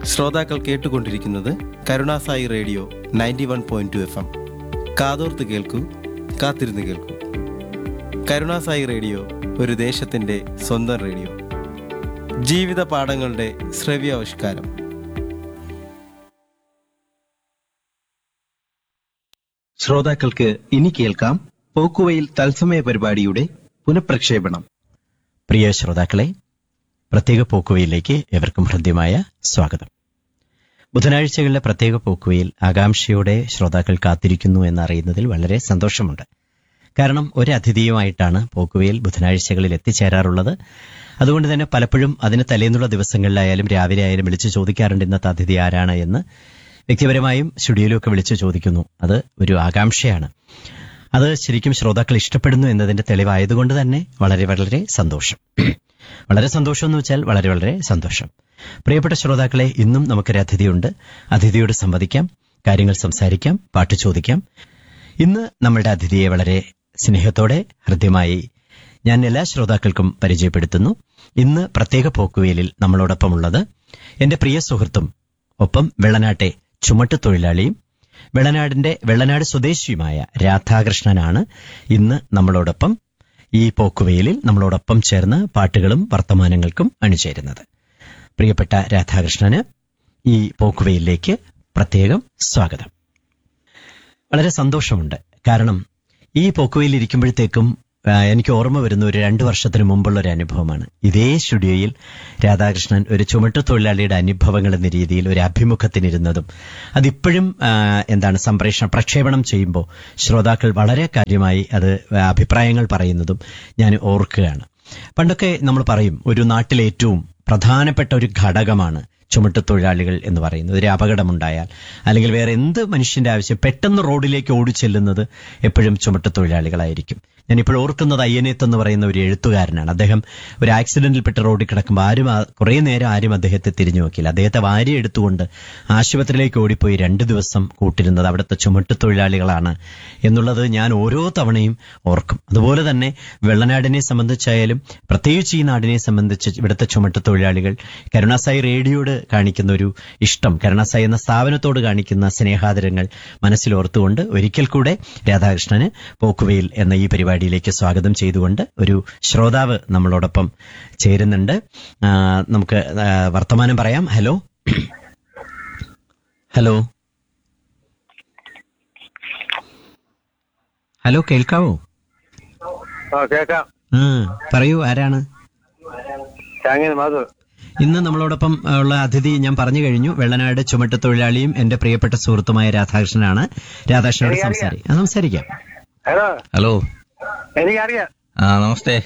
ശ്രോതാക്കൾ കേട്ടുകൊണ്ടിരിക്കുന്നത് കരുണാസായി radio ninety one point two F M കാതോർത്ത് കേൾക്കൂ കാത്തിരുന്ന് കേൾക്കൂ കരുണാസായി റേഡിയോ ഒരു ദേശത്തിൻ്റെ സ്വന്തം റേഡിയോ ജീവിത പാഠങ്ങളുടെ ശ്രവ്യാവിഷ്കാരം ശ്രോതാക്കൾക്ക് ഇനി കേൾക്കാം പോക്കുവയിൽ തത്സമയ പരിപാടിയുടെ പുനഃപ്രക്ഷേപണം പ്രിയ ശ്രോതാക്കളെ പ്രത്യേക പോക്കുവയിലേക്ക് എവർക്കും ഹൃദ്യമായ സ്വാഗതം ബുധനാഴ്ചകളിലെ പ്രത്യേക പോക്കുവയിൽ ആകാംക്ഷയോടെ ശ്രോതാക്കൾ കാത്തിരിക്കുന്നു എന്നറിയുന്നതിൽ വളരെ സന്തോഷമുണ്ട് കാരണം ഒരു അതിഥിയുമായിട്ടാണ് പോക്കുവയിൽ ബുധനാഴ്ചകളിൽ എത്തിച്ചേരാറുള്ളത് അതുകൊണ്ട് തന്നെ പലപ്പോഴും അതിന് തലേന്നുള്ള ദിവസങ്ങളിലായാലും രാവിലെ ആയാലും വിളിച്ചു ചോദിക്കാറുണ്ട് ഇന്നത്തെ അതിഥി ആരാണ് എന്ന് വ്യക്തിപരമായും സ്റ്റുഡിയോയിലൊക്കെ വിളിച്ചു ചോദിക്കുന്നു അത് ഒരു ആകാംക്ഷയാണ് അത് ശരിക്കും ശ്രോതാക്കൾ ഇഷ്ടപ്പെടുന്നു എന്നതിന്റെ തെളിവായതുകൊണ്ട് തന്നെ വളരെ വളരെ സന്തോഷം വളരെ സന്തോഷം എന്ന് വെച്ചാൽ വളരെ വളരെ സന്തോഷം പ്രിയപ്പെട്ട ശ്രോതാക്കളെ ഇന്നും നമുക്കൊരു അതിഥിയുണ്ട് അതിഥിയോട് സംവദിക്കാം കാര്യങ്ങൾ സംസാരിക്കാം പാട്ട് ചോദിക്കാം ഇന്ന് നമ്മളുടെ അതിഥിയെ വളരെ സ്നേഹത്തോടെ ഹൃദ്യമായി ഞാൻ എല്ലാ ശ്രോതാക്കൾക്കും പരിചയപ്പെടുത്തുന്നു ഇന്ന് പ്രത്യേക പോക്കുവേലിൽ നമ്മളോടൊപ്പമുള്ളത് എന്റെ പ്രിയ സുഹൃത്തും ഒപ്പം വെള്ളനാട്ടെ ചുമട്ട് തൊഴിലാളിയും വെള്ളനാടിന്റെ വെള്ളനാട് സ്വദേശിയുമായ രാധാകൃഷ്ണനാണ് ഇന്ന് നമ്മളോടൊപ്പം ഈ പോക്കുവെയിലിൽ നമ്മളോടൊപ്പം ചേർന്ന് പാട്ടുകളും വർത്തമാനങ്ങൾക്കും അണിചേരുന്നത് പ്രിയപ്പെട്ട രാധാകൃഷ്ണന് ഈ പോക്കുവെയിലേക്ക് പ്രത്യേകം സ്വാഗതം വളരെ സന്തോഷമുണ്ട് കാരണം ഈ പോക്കുവയിൽ ഇരിക്കുമ്പോഴത്തേക്കും ആ, എനിക്ക് ഓർമ്മ വരുന്ന ഒരു രണ്ടു വർഷത്തിന് മുമ്പുള്ള ഒരു അനുഭവമാണ് ഇതേ സ്റ്റുഡിയോയിൽ രാധാകൃഷ്ണൻ ഒരു ചുമട്ടു തൊഴിലാളിയുടെ അനുഭവങ്ങൾ എന്ന രീതിയിൽ ഒരു അഭിമുഖത്തിനിരുന്നതും അതിപ്പോഴും ആ, എന്താണ് സംപ്രേഷണം പ്രക്ഷേപണം ചെയ്യുമ്പോൾ ശ്രോതാക്കൾ വളരെ കാര്യമായി അത് അഭിപ്രായങ്ങൾ പറയുന്നതും ഞാൻ ഓർക്കുകയാണ് പണ്ടൊക്കെ നമ്മൾ പറയും ഒരു നാട്ടിലെ ഏറ്റവും പ്രധാനപ്പെട്ട ഒരു ഘടകമാണ് ചുമട്ട് തൊഴിലാളികൾ എന്ന് പറയുന്നത് ഒരു അപകടമുണ്ടായാൽ അല്ലെങ്കിൽ വേറെ എന്ത് മനുഷ്യന്റെ ആവശ്യം പെട്ടെന്ന് റോഡിലേക്ക് ഓടിച്ചെല്ലുന്നത് എപ്പോഴും ചുമട്ട് തൊഴിലാളികളായിരിക്കും ഞാൻ ഇപ്പോൾ ഓർക്കുന്നത് അയ്യനേത്ത് എന്ന് പറയുന്ന ഒരു എഴുത്തുകാരനാണ് അദ്ദേഹം ഒരു ആക്സിഡന്റിൽപ്പെട്ട് റോഡിൽ കിടക്കുമ്പോൾ ആരും ആ- കുറേ നേരം ആരും അദ്ദേഹത്തെ തിരിഞ്ഞു നോക്കിയില്ല അദ്ദേഹത്തെ വാരി എടുത്തുകൊണ്ട് ആശുപത്രിയിലേക്ക് ഓടിപ്പോയി രണ്ടു ദിവസം കൂട്ടിരുന്നത് അവിടുത്തെ ചുമട്ട് തൊഴിലാളികളാണ് എന്നുള്ളത് ഞാൻ ഓരോ തവണയും ഓർക്കും അതുപോലെ തന്നെ വെള്ളനാടിനെ സംബന്ധിച്ചായാലും പ്രത്യേകിച്ച് ഈ നാടിനെ സംബന്ധിച്ച് ഇവിടുത്തെ ചുമട്ട് തൊഴിലാളികൾ കരുണാസായി റേഡിയോയോട് കാണിക്കുന്ന ഒരു ഇഷ്ടം കരുണാസായി എന്ന സ്ഥാപനത്തോട് കാണിക്കുന്ന സ്നേഹാദരങ്ങൾ മനസ്സിലോർത്തുകൊണ്ട് ഒരിക്കൽ കൂടെ രാധാകൃഷ്ണന് പോക്കുവെയിൽ എന്ന ഈ പരിപാടിയിലേക്ക് സ്വാഗതം ചെയ്തുകൊണ്ട് ഒരു ശ്രോതാവ് നമ്മളോടൊപ്പം ചേരുന്നുണ്ട് ആ, നമുക്ക് ആ, വർത്തമാനം പറയാം ഹലോ ഹലോ ഹലോ കേൾക്കാവോ ആ കേക്കാം ആ പറയൂ ആരാണ് ചാങ്ങിയത് മാധു ഇന്ന് നമ്മളോടൊപ്പം ഉള്ള അതിഥി ഞാൻ പറഞ്ഞു കഴിഞ്ഞു വെള്ളനാട് ചുമട്ട് തൊഴിലാളിയും എന്റെ പ്രിയപ്പെട്ട സുഹൃത്തുമായ രാധാകൃഷ്ണനാണ് രാധാകൃഷ്ണനോട് സംസാരി ആ, സംസാരിക്കാം ഹലോ ഹലോ എനിക്കറിയാം ആ നമസ്തേ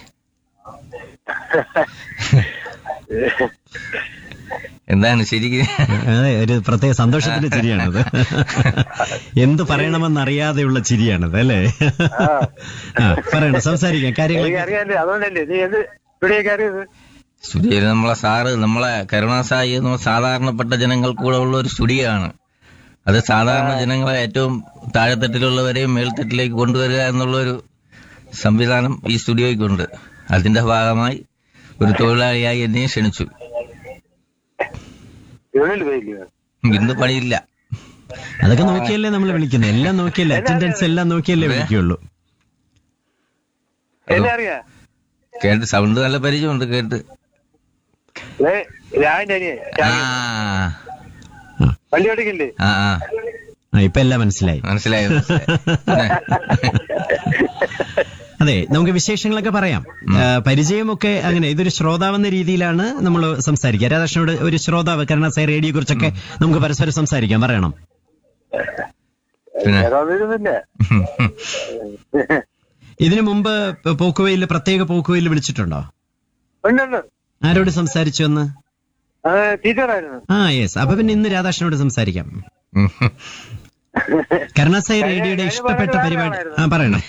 എന്താണ് ശരിക്കും അതെ ഒരു പ്രത്യേക സന്തോഷത്തിന്റെ ചിരിയാണത് എന്ത് പറയണമെന്നറിയാതെയുള്ള ചിരിയാണത് അല്ലേ ആ പറയണം സംസാരിക്കാം കാര്യങ്ങൾ എനിക്കറിയാല്ലേ അതുകൊണ്ടല്ലേ നീ എന്ത് ഇവിടെയൊക്കെ അറിയത് സ്റ്റുഡിയോയിൽ നമ്മളെ സാറ് നമ്മളെ കരുണാസായി എന്ന് പറഞ്ഞ സാധാരണപ്പെട്ട ജനങ്ങൾക്ക് കൂടെ ഉള്ള ഒരു സ്റ്റുഡിയോ ആണ് അത് സാധാരണ ജനങ്ങളെ ഏറ്റവും താഴെത്തട്ടിലുള്ളവരെയും മേൽത്തട്ടിലേക്ക് കൊണ്ടുവരിക എന്നുള്ള ഒരു സംവിധാനം ഈ സ്റ്റുഡിയോയ്ക്കുണ്ട് അതിന്റെ ഭാഗമായി ഒരു തൊഴിലാളിയായി എന്നെയും ക്ഷണിച്ചു ജോലിയിൽ പോയില്ലേ ഇന്ന് പണിയില്ല അതൊക്കെ നോക്കിയല്ലേ നമ്മൾ വിളിക്കുന്നത് എല്ലാം നോക്കിയല്ലേ അറ്റൻഡൻസ് എല്ലാം നോക്കിയല്ലേ വിളിക്കുള്ളൂ എന്നെ അറിയാം കേട്ട് സൗണ്ട് നല്ല പരിചയമുണ്ട് കേട്ട് ഏ രാവിലെ അനിയെ ആ വണ്ടി ഓടിക്കില്ലേ ആ ആ ആ ഇപ്പൊ എല്ലാം മനസ്സിലായി മനസ്സിലായത് അതെ നമുക്ക് വിശേഷങ്ങളൊക്കെ പറയാം ആ, പരിചയമൊക്കെ അങ്ങനെ ഇതൊരു ശ്രോതാവെന്ന രീതിയിലാണ് നമ്മൾ സംസാരിക്കുക രാധാകൃഷ്ണനോട് ഒരു ശ്രോതാവ് കരുണാസായി റേഡിയോ കുറിച്ചൊക്കെ നമുക്ക് പരസ്പരം സംസാരിക്കാം പറയണം പിന്നെ ഏതാന്നിരുന്നില്ല ഇതിനു മുമ്പ് പോക്കുവയിൽ പ്രത്യേക പോക്കുവയിൽ വിളിച്ചിട്ടുണ്ടോ ഉണ്ടുണ്ട് ആരോട് സംസാരിച്ചു എന്ന് അത് ടീച്ചറായിരുന്നു ആ യെസ് അപ്പൊ പിന്നെ ഇന്ന് രാധാകൃഷ്ണനോട് സംസാരിക്കാം കരുണാസായി റേഡിയോയുടെ ഇഷ്ടപ്പെട്ട പരിപാടി ആ പറയണം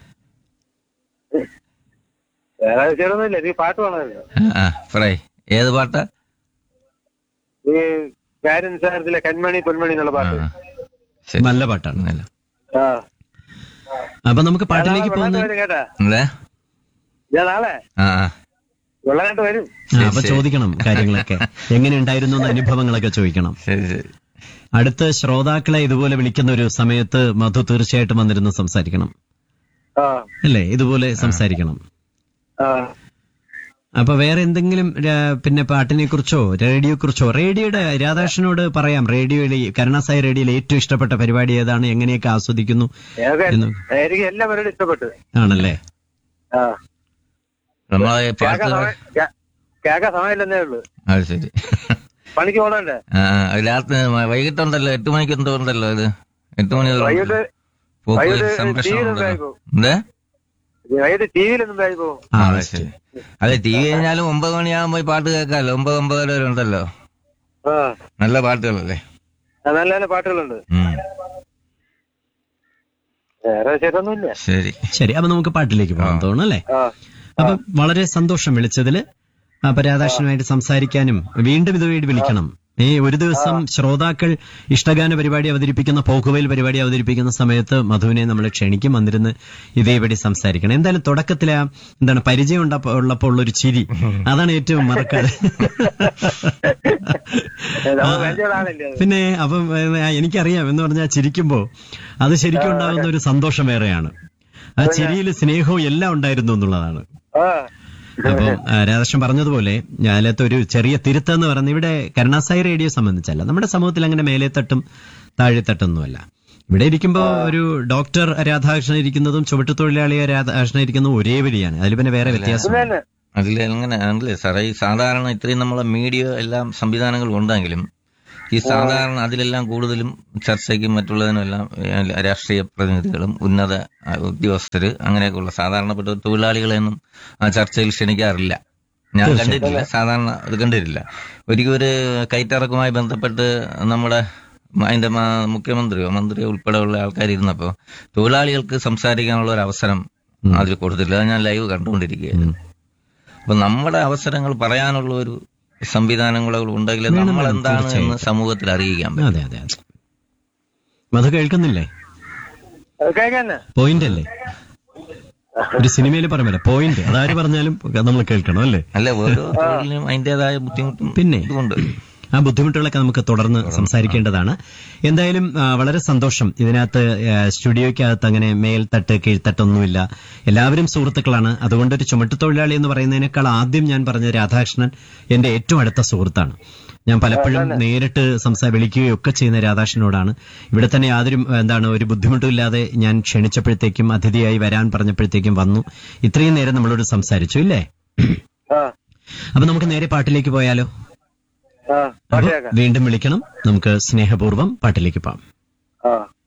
വേറെ ചെറുതൊന്നുമില്ല നീ പാട്ട് വേണമായിരുന്നു ആ ഫ്രൈ ഏത് പാട്ടാ നീ കാര്യം സാരത്തിലെ കൺമണി പൊന്മണി എന്നുള്ള പാട്ട് ആ, ശരി. നല്ല പാട്ടാണ് നല്ല. ആ അപ്പൊ നമുക്ക് പാട്ടിലേക്ക് ഞാൻ നാളെ പോകുന്ന വെള്ളത്തിൽ വരും കേട്ടാ എന്താ ഞാൻ നാളെ ആ ആ വെള്ളമായിട്ട് വരും ആ, അപ്പൊ ചോദിക്കണം കാര്യങ്ങളൊക്കെ എങ്ങനെ ഉണ്ടായിരുന്നു എന്ന് അനുഭവങ്ങളൊക്കെ ചോദിക്കണം ശരി ശരി അടുത്ത ശ്രോതാക്കളെ ഇതുപോലെ വിളിക്കുന്ന ഒരു സമയത്ത് മധു തീർച്ചയായിട്ടും വന്നിരുന്ന് സംസാരിക്കണം ആ അല്ലേ ഇതുപോലെ സംസാരിക്കണം ആ അപ്പൊ വേറെ എന്തെങ്കിലും രാ- പിന്നെ പാട്ടിനെ കുറിച്ചോ റേഡിയോ കുറിച്ചോ റേഡിയോയുടെ രാധാകൃഷ്ണനോട് പറയാം റേഡിയോയിലെ കരുണാസായി റേഡിയോയിലെ ഏറ്റവും ഇഷ്ടപ്പെട്ട പരിപാടി ഏതാണ് എങ്ങനെയൊക്കെ ആസ്വദിക്കുന്നു ഏതൊക്കെ എന്ന് എനിക്ക് എല്ലാ പരിപാടിയും ഇഷ്ടപ്പെട്ടു ആണല്ലേ ആ നമ്മളെ കേൾക്കാൻ പാട്ട് സമയം കേ- കേൾക്കാൻ സമയമില്ലെന്നേ ഉള്ളൂ അത് ശരി പണിക്ക് പോകണല്ലേ ആ അത് രാത്രി വൈകിട്ടുണ്ടല്ലോ എട്ട് മണിക്ക് എന്തോ ഉണ്ടല്ലോ ഇത് എട്ട് മണി വരെ വൈകിട്ട് പോക്ക് വൈകിട്ട് സംരക്ഷണം ടിവിയിൽ ഉണ്ടല്ലോ ഉണ്ടായിപ്പോ. എന്താ വൈകിട്ട് ടി വിയിലൊന്നും പോയി പോകും ആ ആ, ശരി അതെ ടി വി കഴിഞ്ഞാലും ഒമ്പത് മണിയാകുമ്പോ ഈ പാട്ട് കേൾക്കാമല്ലോ ഒമ്പത് ഒമ്പതര വരെ ഉണ്ടല്ലോ ആ നല്ല പാട്ടുകളല്ലേ ആ, നല്ല നല്ല പാട്ടുകളുണ്ട് ഉം. വേറെ ശരിയൊന്നുമില്ല ശരി ശരി അപ്പൊ നമുക്ക് പാട്ടിലേക്ക് പോകാൻ തോന്നുന്നു അല്ലേ ആ അപ്പൊ വളരെ സന്തോഷം വിളിച്ചതില് അപ്പൊ രാധാകൃഷ്ണനുമായിട്ട് സംസാരിക്കാനും വീണ്ടും ഇതുവഴി വിളിക്കണം ഈ ഒരു ദിവസം ശ്രോതാക്കൾ ഇഷ്ടഗാന പരിപാടി അവതരിപ്പിക്കുന്ന പോക്കുവയിൽ പരിപാടി അവതരിപ്പിക്കുന്ന സമയത്ത് മധുവിനെ നമ്മൾ ക്ഷണിക്കും വന്നിരുന്ന് ഇതേപടി സംസാരിക്കണം എന്തായാലും തുടക്കത്തിലെ ആ എന്താണ് പരിചയം ഉണ്ടപ്പോ ഉള്ളപ്പോൾ ഉള്ളൊരു ചിരി അതാണ് ഏറ്റവും മറക്കാതെ നമ്മൾ വലിയ ആളല്ലേ അത് പിന്നെ അപ്പം ഏ, എനിക്കറിയാം എന്ന് പറഞ്ഞാൽ ചിരിക്കുമ്പോ അത് ശരിക്കും ഉണ്ടാകുന്ന ഒരു സന്തോഷം വേറെയാണ് ആ ചിരിയിൽ സ്നേഹവും എല്ലാം ഉണ്ടായിരുന്നു എന്നുള്ളതാണ് ആ അപ്പം ആ, രാധാകൃഷ്ണൻ പറഞ്ഞതുപോലെ അതിനകത്ത് ഒരു ചെറിയ തിരുത്തം എന്ന് പറയുന്നത് ഇവിടെ കരുണാസായി റേഡിയോ സംബന്ധിച്ചല്ല നമ്മുടെ സമൂഹത്തിൽ അങ്ങനെ മേലേത്തട്ടും താഴെത്തട്ടൊന്നുമല്ല ഇവിടെ ഇരിക്കുമ്പോൾ ഒരു ഡോക്ടർ രാധാകൃഷ്ണൻ ഇരിക്കുന്നതും ചുവട്ടുതൊഴിലാളിയെ രാധാകൃഷ്ണൻ ഇരിക്കുന്നതും ഒരേ വരിയാണ് അതിൽ പിന്നെ വേറെ വ്യത്യാസം പിന്നെ തന്നെ അതിൽ എങ്ങനെ അല്ലേ സാറേ ഈ സാധാരണ ഇത്രയും നമ്മളെ മീഡിയ എല്ലാം സംവിധാനങ്ങൾ ഉണ്ടെങ്കിലും ഈ സാധാരണ അതിലെല്ലാം കൂടുതലും ചർച്ചയ്ക്കും മറ്റുള്ളതിനും എല്ലാം ഏഹ്, രാഷ്ട്രീയ പ്രതിനിധികളും ഉന്നത ആ, ഉദ്യോഗസ്ഥര് അങ്ങനെയൊക്കെയുള്ള സാധാരണപ്പെട്ട തൊഴിലാളികളെയൊന്നും ആ ചർച്ചയിൽ ക്ഷണിക്കാറില്ല ഞാൻ കണ്ടിട്ടില്ല സാധാരണ അത് കണ്ടിട്ടില്ല ഒരിക്കലും ഒരു കയറ്റിറക്കുമായി ബന്ധപ്പെട്ട് നമ്മുടെ അതിന്റെ മാ- മുഖ്യമന്ത്രിയോ മന്ത്രിയോ ഉൾപ്പെടെയുള്ള ആൾക്കാർ ഇരുന്നപ്പോ തൊഴിലാളികൾക്ക് സംസാരിക്കാനുള്ള ഒരു അവസരം അതിൽ കൊടുത്തില്ല അത് ഞാൻ ലൈവ് കണ്ടുകൊണ്ടിരിക്കുകയായിരുന്നു അപ്പൊ നമ്മുടെ അവസരങ്ങൾ പറയാനുള്ള ഒരു സംവിധാനങ്ങൾ ഉണ്ടെങ്കിൽ വേണം, നമ്മൾ വേണം, എന്താണ് എന്ന് തീർച്ചയായും. സമൂഹത്തിൽ അറിയിക്കാൻ പറ്റും അതെ അതെ അതെ മധു കേൾക്കുന്നില്ലേ അത് കേൾക്കാന്നെ പോയിന്റ് അല്ലേ ഒരു സിനിമയിൽ പറയുമല്ലോ പോയിന്റ് അതാര് പറഞ്ഞാലും നമ്മൾ കേൾക്കണം അല്ലേ അല്ല ഓരോ തൊഴിലിനും അതിന്റേതായ ബുദ്ധിമുട്ടും പിന്നെ ഇതുമുണ്ട് ആ ബുദ്ധിമുട്ടുകളൊക്കെ നമുക്ക് തുടർന്ന് സംസാരിക്കേണ്ടതാണ് എന്തായാലും ആ, വളരെ സന്തോഷം ഇതിനകത്ത് ആ, സ്റ്റുഡിയോയ്ക്കകത്ത് അങ്ങനെ മേൽത്തട്ട് കീഴ്ത്തട്ടൊന്നുമില്ല എല്ലാവരും സുഹൃത്തുക്കളാണ് അതുകൊണ്ട് ഒരു ചുമട്ടുതൊഴിലാളി എന്ന് പറയുന്നതിനേക്കാൾ ആദ്യം ഞാൻ പറഞ്ഞ രാധാകൃഷ്ണൻ എന്റെ ഏറ്റവും അടുത്ത സുഹൃത്താണ് ഞാൻ പലപ്പോഴും നേരിട്ട് സംസാ വിളിക്കുകയും ഒക്കെ ചെയ്യുന്ന രാധാകൃഷ്ണനോടാണ് ഇവിടെ തന്നെ യാതൊരു എന്താണ് ഒരു ബുദ്ധിമുട്ടുമില്ലാതെ ഞാൻ ക്ഷണിച്ചപ്പോഴത്തേക്കും അതിഥിയായി വരാൻ പറഞ്ഞപ്പോഴത്തേക്കും വന്നു ഇത്രയും നേരം നമ്മളോട് സംസാരിച്ചു ഇല്ലേ ആ അപ്പൊ നമുക്ക് നേരെ പാട്ടിലേക്ക് പോയാലോ ആ അപ്പൊ പാട്ട് കേൾക്കാം വീണ്ടും വിളിക്കണം നമുക്ക് സ്നേഹപൂർവ്വം പാട്ടിലേക്ക് പോകാം ആ